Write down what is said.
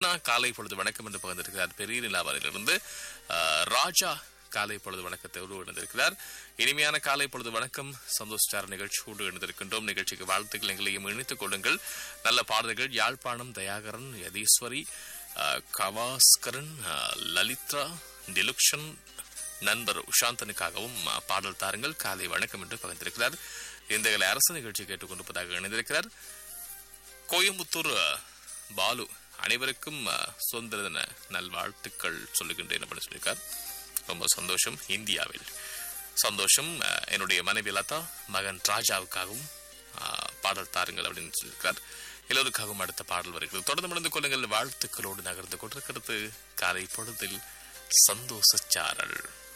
காலை பொழுது வணக்கம் என்று பகிர்ந்திருக்கிறார் பெரிய நிலாவரிலிருந்து அஹ், ராஜா காலை பொழுது வணக்கத்தோடு இணைந்திருக்கிறார் இனிமையான காலை பொழுது வணக்கம் சந்தோஷ் ஸ்டார் நிகழ்ச்சியோடு இணைந்திருக்கின்றோம் நிகழ்ச்சிக்கு வாழ்த்துக்கள் எங்களையும் இணைத்துக் கொள்ளுங்கள் நல்ல பாடல்கள் யாழ்ப்பாணம் தயாகரன் யதீஸ்வரி அஹ், கவாஸ்கரன் அஹ், லலித்ரா டிலுக்ஷன் நண்பர் உஷாந்தனுக்காகவும் அஹ், பாடல் தாருங்கள் காலை வணக்கம் என்று பகிர்ந்திருக்கிறார் இந்த அரசு நிகழ்ச்சி கேட்டுக்கொண்டிருப்பதாக இணைந்திருக்கிறார் கோயம்புத்தூர் அஹ், பாலு அனைவருக்கும் அஹ், சுதந்திர தின நல்வாழ்த்துக்கள் சொல்லுகின்றேன் அப்படின்னு சொல்லியிருக்கார் ரொம்ப சந்தோஷம் இந்தியாவில் சந்தோஷம் அஹ், என்னுடைய மனைவி லதா மகன் ராஜாவுக்காகவும் அஹ், பாடல் தாருங்கள் அப்படின்னு சொல்லியிருக்கார் எல்லோருக்காகவும் அடுத்த பாடல் வருகிறது தொடர்ந்து முடிந்து கொள்ளுங்கள் வாழ்த்துக்களோடு நகர்ந்து கொண்டிருக்கிறது காலை பொழுதில் சந்தோஷச்சாரல்